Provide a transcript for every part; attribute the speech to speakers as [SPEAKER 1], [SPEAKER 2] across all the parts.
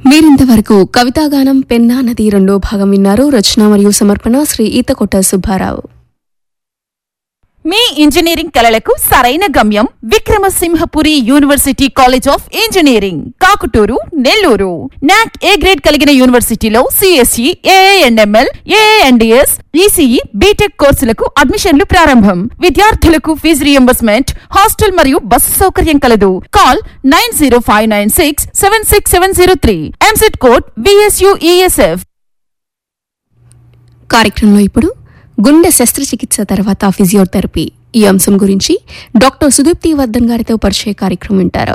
[SPEAKER 1] మీరింతవరకు కవితాగానం పెన్నా నది రెండో భాగం విన్నారు రచన మరియు సమర్పణ శ్రీ ఈతకొట్ట సుబ్బారావు
[SPEAKER 2] మీ ఇంజనీరింగ్ కలలకు సరైన గమ్యం Vikrama Simhapuri university college of engineering Kakutur Nellore NAAC A grade కలిగిన యూనివర్సిటీలో CSE AIML AIDS ECE BTech కోర్సులకు అడ్మిషన్లు ప్రారంభం విద్యార్థులకు ఫీజు రియంబర్స్మెంట్ హాస్టల్ మరియు బస్సు సౌకర్యం కలదు call nine zero five nine six seven six seven zero three EAMCET code VSUESF
[SPEAKER 1] కార్యక్రమంలో ఇప్పుడు గుండె శస్త్రచికిత్స తర్వాత ఫిజియోథెరపీ ఈ అంశం గురించి డాక్టర్ సుదీప్తి వర్ధన్ గారితో పరిచయ కార్యక్రమం వింటారు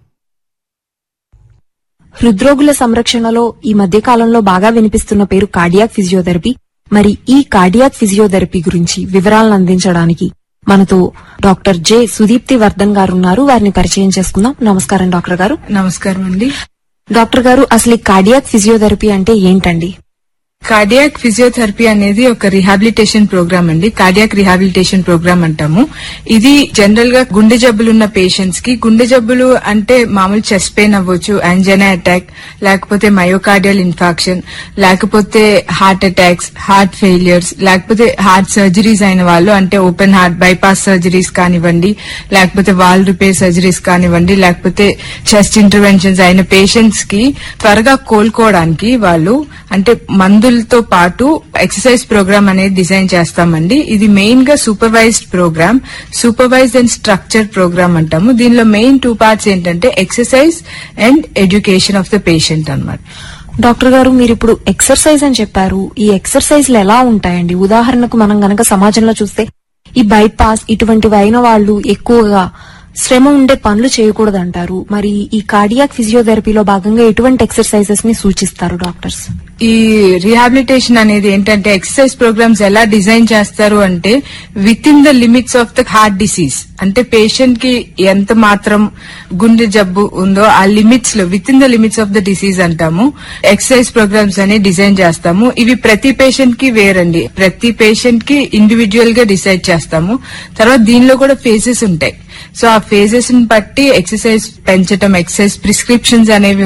[SPEAKER 3] హృద్రోగుల సంరక్షణలో ఈ మధ్య కాలంలో బాగా వినిపిస్తున్న పేరు కార్డియాక్ ఫిజియోథెరపీ మరి ఈ కార్డియాక్ ఫిజియోథెరపీ గురించి వివరాలను అందించడానికి మనతో డాక్టర్ జె సుదీప్తి వర్ధన్ గారు ఉన్నారు వారిని పరిచయం చేసుకుందాం నమస్కారం డాక్టర్ గారు
[SPEAKER 4] నమస్కారం అండి
[SPEAKER 3] డాక్టర్ గారు అసలు ఈ కార్డియాక్ ఫిజియోథెరపీ అంటే ఏంటండి
[SPEAKER 4] కార్డియాక్ ఫిజియోథెరపీ అనేది ఒక రిహాబిలిటేషన్ ప్రోగ్రామ్ అండి కార్డియాక్ రిహాబిలిటేషన్ ప్రోగ్రామ్ అంటాము ఇది జనరల్ గా గుండె జబ్బులు ఉన్న పేషెంట్స్ కి గుండె జబ్బులు అంటే మామూలు చెస్ట్ పెయిన్ అవ్వచ్చు యాంజైనా అటాక్ లేకపోతే మయోకార్డియల్ ఇన్ఫాక్షన్ లేకపోతే హార్ట్ అటాక్స్ హార్ట్ ఫెయిలియర్స్ లేకపోతే హార్ట్ సర్జరీస్ అయిన వాళ్ళు అంటే ఓపెన్ హార్ట్ బైపాస్ సర్జరీస్ కానివ్వండి లేకపోతే వాల్ రిపేర్ సర్జరీస్ కానివ్వండి లేకపోతే చెస్ట్ ఇంటర్వెన్షన్స్ అయిన పేషెంట్స్ కి త్వరగా కోలుకోవడానికి వాళ్ళు అంటే మందులతో పాటు ఎక్సర్సైజ్ ప్రోగ్రామ్ అనేది డిజైన్ చేస్తామండి ఇది మెయిన్ గా supervised program supervised and structure program అంటాము దీనిలో మెయిన్ టూ పార్ట్స్ ఏంటంటే exercise and education of the patient అన్నమాట
[SPEAKER 3] డాక్టర్ గారు మీరు ఇప్పుడు ఎక్సర్సైజ్ అని చెప్పారు ఈ ఎక్సర్సైజ్లు ఎలా ఉంటాయండి ఉదాహరణకు మనం గనక సమాజంలో చూస్తే ఈ బైపాస్ ఇటువంటివి అయిన వాళ్ళు ఎక్కువగా శ్రమ ఉండే పనులు చేయకూడదంటారు మరి ఈ కార్డియాక్ ఫిజియోథెరపీలో భాగంగా ఎటువంటి ఎక్సర్సైజెస్ ని సూచిస్తారు డాక్టర్స్
[SPEAKER 4] ఈ రిహాబిలిటేషన్ అనేది ఏంటంటే ఎక్సర్సైజ్ ప్రోగ్రామ్స్ ఎలా డిజైన్ చేస్తారు అంటే within the limits of the heart disease అంటే పేషెంట్ కి ఎంత మాత్రం గుండె జబ్బు ఉందో ఆ లిమిట్స్ లో within the limits of the disease అంటాము ఎక్సర్సైజ్ ప్రోగ్రామ్స్ అని డిజైన్ చేస్తాము ఇవి ప్రతి పేషెంట్ కి వేరండి ప్రతి పేషెంట్ కి ఇండివిజువల్ గా డిసైడ్ చేస్తాము తర్వాత దీనిలో కూడా ఫేజెస్ ఉంటాయి సో ఆ ఫేజెస్ ని బట్టి ఎక్సర్సైజ్ పెంచడం ఎక్సర్సైజ్ ప్రిస్క్రిప్షన్స్ అనేవి